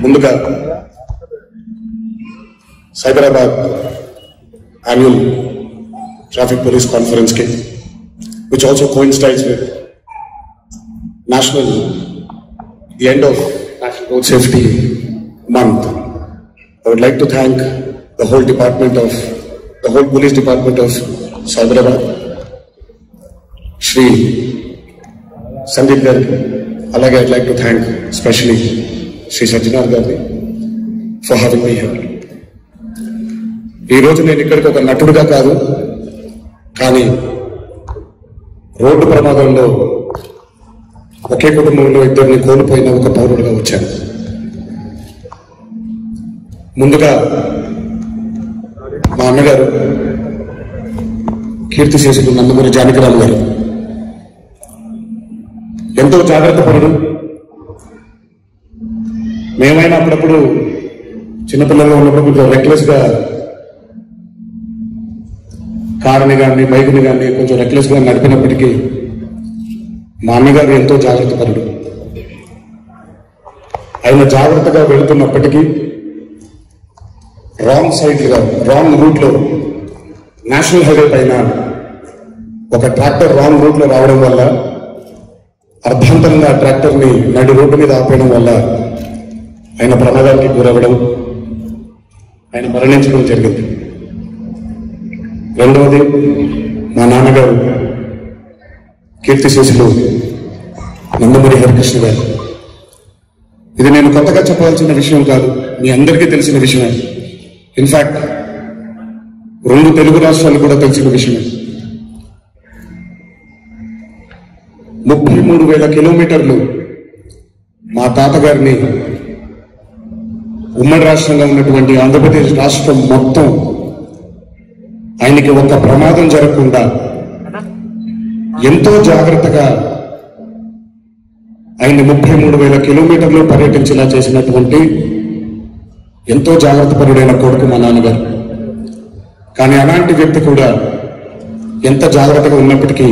ముందుగా Cyberabad annual traffic police conference కి which also coincides with national the end of national road safety month I would like to thank the whole department of the whole police department of Cyberabad, Shri Sandeep Garg. Alage, I'd like to thank especially Shri Sajjanar Garg for having me here. ఈ రోజు నేను ఇక్కడికి ఒక నటుడుగా కాదు కానీ road ప్రమాదంలో ఒకే కుటుంబంలో ఇద్దరిని కోల్పోయిన ఒక పౌరుడుగా వచ్చాను ముందుగా మా అన్నగారు కీర్తి శేషులు నందమూరి జానకిరామ్ గారు ఎంతో జాగ్రత్త పరుడు మేమైనా అప్పుడప్పుడు చిన్నపిల్లలుగా ఉన్నప్పుడు కొంచెం రెక్లెస్ గా కారుని కానీ బైక్ని కానీ కొంచెం రెక్లెస్ గా నడిపినప్పటికీ మా అన్నగారు ఎంతో జాగ్రత్త పరుడు ఆయన జాగ్రత్తగా వెళుతున్నప్పటికీ రాంగ్ సైడ్ గా రాంగ్ రూట్ లో నేషనల్ హైవే పైన ఒక ట్రాక్టర్ రాంగ్ రూట్ లో రావడం వల్ల అర్ధాంతరంగా ట్రాక్టర్ ని నడి రోడ్డు మీద ఆపేయడం వల్ల ఆయన ప్రమాదానికి గురవ్వడం ఆయన మరణించడం జరిగింది రెండవది మా నాన్నగారు కీర్తిశేషులు నందమూరి హరికృష్ణ గారు ఇది నేను కొత్తగా చెప్పాల్సిన విషయం కాదు మీ అందరికీ తెలిసిన విషయమే ఇన్ఫాక్ట్ రెండు తెలుగు రాష్ట్రాలు కూడా తెలిసిన విషయమే ముప్పై మూడు వేల కిలోమీటర్లు మా తాతగారిని ఉమ్మడి రాష్ట్రంగా ఉన్నటువంటి ఆంధ్రప్రదేశ్ రాష్ట్రం మొత్తం ఆయనకి ఒక్క ప్రమాదం జరగకుండా ఎంతో జాగ్రత్తగా ఆయన్ని ముప్పై మూడు వేల కిలోమీటర్లు పర్యటించేలా చేసినటువంటి ఎంతో జాగ్రత్త పరుడైన కొడుకు మా నాన్నగారు కానీ అలాంటి వ్యక్తి కూడా ఎంత జాగ్రత్తగా ఉన్నప్పటికీ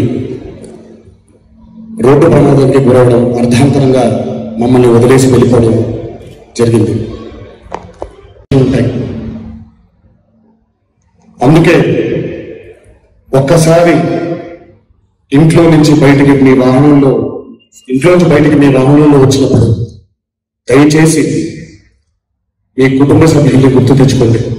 రోడ్డు ప్రమాదానికి గురవడం అర్ధాంతరంగా మమ్మల్ని వదిలేసి వెళ్ళిపోవడం జరిగింది ఉంటాయి అందుకే ఒక్కసారి ఇంట్లో నుంచి బయటికి మీ వాహనంలో ఇంట్లో నుంచి బయటికి మీ వాహనంలో వచ్చినప్పుడు దయచేసి మీ కుటుంబ సభ్యుల్ని గుర్తు తెచ్చుకోండి